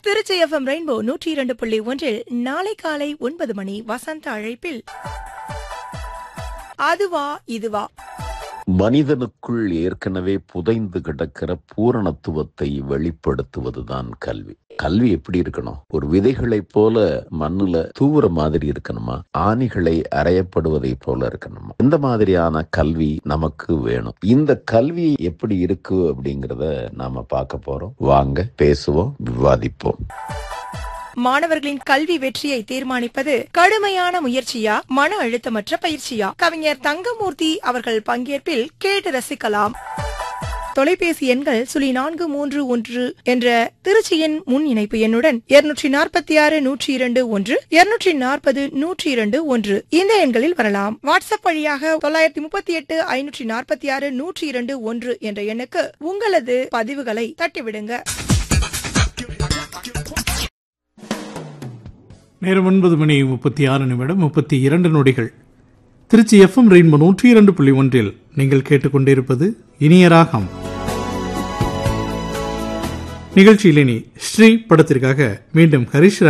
Trichy FM rainbow நூற்றி இரண்டு புள்ளி ஒன்றில் நாளை காலை ஒன்பது மணி வசந்த அழைப்பில் அதுவா இதுவா மனிதனுக்குள் ஏற்கனவே புதைந்து கிடக்கிற பூரணத்துவத்தை வெளிப்படுத்துவதுதான் கல்வி கல்வி எப்படி இருக்கணும் ஒரு விதைகளைப் போல மண்ணுல தூவுற மாதிரி இருக்கணுமா ஆணிகளை அறையப்படுவதை போல இருக்கணுமா இந்த மாதிரியான கல்வி நமக்கு வேணும் இந்த கல்வி எப்படி இருக்கு அப்படிங்கறத நாம பார்க்க போறோம் வாங்க பேசுவோம் விவாதிப்போம் மாணவர்களின் கல்வி வெற்றியை தீர்மானிப்பது கடுமையான முயற்சியா மன அழுத்தமற்ற பயிற்சியா கவிஞர் தங்கமூர்த்தி அவர்கள் பங்கேற்பில் கேட்டு ரசிக்கலாம் தொலைபேசி எண்கள் சுழி நான்கு மூன்று ஒன்று என்ற திருச்சியின் முன் இணைப்பு எண்ணுடன் இருநூற்றி நாற்பத்தி ஆறு நூற்றி இரண்டு ஒன்று இருநூற்றி நாற்பது நூற்றி இரண்டு ஒன்று இந்த எண்களில் வரலாம் வாட்ஸ்அப் வழியாக தொள்ளாயிரத்தி முப்பத்தி எட்டு ஐநூற்றி நாற்பத்தி ஆறு நூற்றி இரண்டு ஒன்று என்ற எண்ணுக்கு உங்களது பதிவுகளை தட்டிவிடுங்க நேரம் ஒன்பது மணி முப்பத்தி ஆறு நிமிடம் முப்பத்தி இரண்டு நொடிகள் திருச்சி எஃப்எம் ரெயின்போ நூற்றி இரண்டு புள்ளி ஒன்றில் நீங்கள் கேட்டுக்கொண்டிருப்பது இனிய ராகம் நிகழ்ச்சியில் இனி ஸ்ரீ படத்திற்காக மீண்டும் ஹரிஷ்